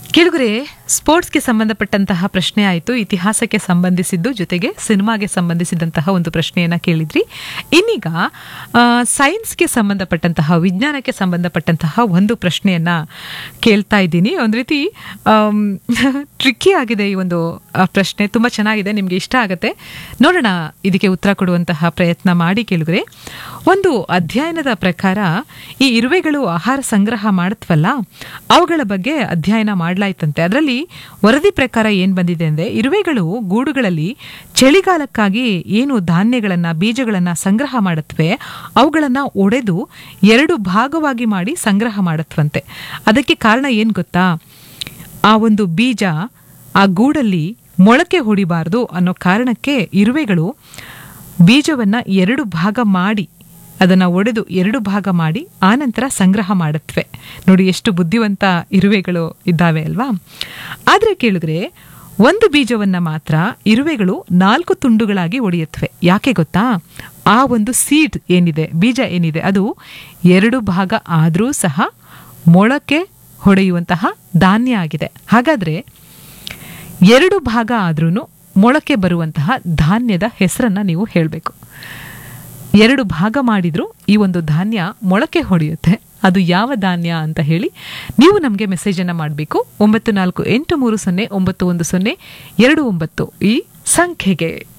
ಕೇಳುಗರೆ ಸ್ಪೋರ್ಟ್ಸ್ಗೆ ಸಂಬಂಧಪಟ್ಟಂತಹ ಪ್ರಶ್ನೆ ಆಯಿತು ಇತಿಹಾಸಕ್ಕೆ ಸಂಬಂಧಿಸಿದ್ದು ಜೊತೆಗೆ ಸಿನಿಮಾಗೆ ಸಂಬಂಧಿಸಿದಂತಹ ಒಂದು ಪ್ರಶ್ನೆಯನ್ನ ಕೇಳಿದ್ರಿ ಇನ್ನೀಗ ಆ, ಸೈನ್ಸ್ಗೆ ಸಂಬಂಧಪಟ್ಟಂತಹ ವಿಜ್ಞಾನಕ್ಕೆ ಸಂಬಂಧಪಟ್ಟಂತಹ ಒಂದು ಪ್ರಶ್ನೆಯನ್ನ ಕೇಳ್ತಾ ಇದ್ದೀನಿ ಒಂದು ರೀತಿ ಟ್ರಿಕ್ಕಿ ಆಗಿದೆ ಈ ಒಂದು ಆ, ಪ್ರಶ್ನೆ ತುಂಬ ಚೆನ್ನಾಗಿದೆ ನಿಮಗೆ ಇಷ್ಟ ಆಗುತ್ತೆ ನೋಡೋಣ ಇದಕ್ಕೆ ಉತ್ತರ ಕೊಡುವಂತಹ ಪ್ರಯತ್ನ ಮಾಡಿ ಕೇಳಿದ್ರೆ ಒಂದು ಅಧ್ಯಯನದ ಪ್ರಕಾರ ಈ ಇರುವೆಗಳು ಆಹಾರ ಸಂಗ್ರಹ ಮಾಡುತ್ತವಲ್ಲ ಅವುಗಳ ಬಗ್ಗೆ ಅಧ್ಯಯನ ಮಾಡಲಾಯ್ತಂತೆ ಅದರಲ್ಲಿ ವರದಿ ಪ್ರಕಾರ ಏನು ಬಂದಿದೆ ಅಂದರೆ ಇರುವೆಗಳು ಗೂಡುಗಳಲ್ಲಿ ಚಳಿಗಾಲಕ್ಕಾಗಿ ಏನು ಧಾನ್ಯಗಳನ್ನ ಬೀಜಗಳನ್ನ ಸಂಗ್ರಹ ಮಾಡುತ್ತವೆ ಅವುಗಳನ್ನ ಒಡೆದು ಎರಡು ಭಾಗವಾಗಿ ಮಾಡಿ ಸಂಗ್ರಹ ಮಾಡುತ್ತವಂತೆ ಅದಕ್ಕೆ ಕಾರಣ ಏನು ಗೊತ್ತಾ ಆ ಒಂದು ಬೀಜ ಆ ಗೂಡಲ್ಲಿ ಮೊಳಕೆ ಹೊಡಿಬಾರ್ದು ಅನ್ನೋ ಕಾರಣಕ್ಕೆ ಇರುವೆಗಳು ಬೀಜವನ್ನ ಎರಡು ಭಾಗ ಮಾಡಿ ಅದನ್ನ ಒಡೆದು ಎರಡು ಭಾಗ ಮಾಡಿ ಆನಂತರ ಸಂಗ್ರಹ ಮಾಡುತ್ತವೆ ನೋಡಿ ಎಷ್ಟು ಬುದ್ಧಿವಂತ ಇರುವೆಗಳು ಇದ್ದಾವೆ ಅಲ್ವಾ ಆದ್ರೆ ಕೇಳಿದ್ರೆ ಒಂದು ಬೀಜವನ್ನ ಮಾತ್ರ ಇರುವೆಗಳು ನಾಲ್ಕು ತುಂಡುಗಳಾಗಿ ಒಡೆಯುತ್ತವೆ ಯಾಕೆ ಗೊತ್ತಾ ಆ ಒಂದು ಸೀಡ್ ಏನಿದೆ ಬೀಜ ಏನಿದೆ ಅದು ಎರಡು ಭಾಗ ಆದರೂ ಸಹ ಮೊಳಕೆ ಹೊಡೆಯುವಂತಹ ಧಾನ್ಯ ಆಗಿದೆ ಹಾಗಾದ್ರೆ ಎರಡು ಭಾಗ ಆದ್ರೂ ಮೊಳಕೆ ಬರುವಂತಹ ಧಾನ್ಯದ ಹೆಸರನ್ನ ನೀವು ಹೇಳಬೇಕು ಎರಡು ಭಾಗ ಮಾಡಿದ್ರು ಈ ಒಂದು ಧಾನ್ಯ ಮೊಳಕೆ ಹೊಡೆಯುತ್ತೆ ಅದು ಯಾವ ಧಾನ್ಯ ಅಂತ ಹೇಳಿ ನೀವು ನಮಗೆ ಮೆಸೇಜನ್ನು ಮಾಡಬೇಕು ಒಂಬತ್ತು ನಾಲ್ಕು ಎಂಟು ಮೂರು ಸೊನ್ನೆ ಒಂಬತ್ತು ಒಂದು ಸೊನ್ನೆ ಎರಡು ಒಂಬತ್ತು ಈ ಸಂಖ್ಯೆಗೆ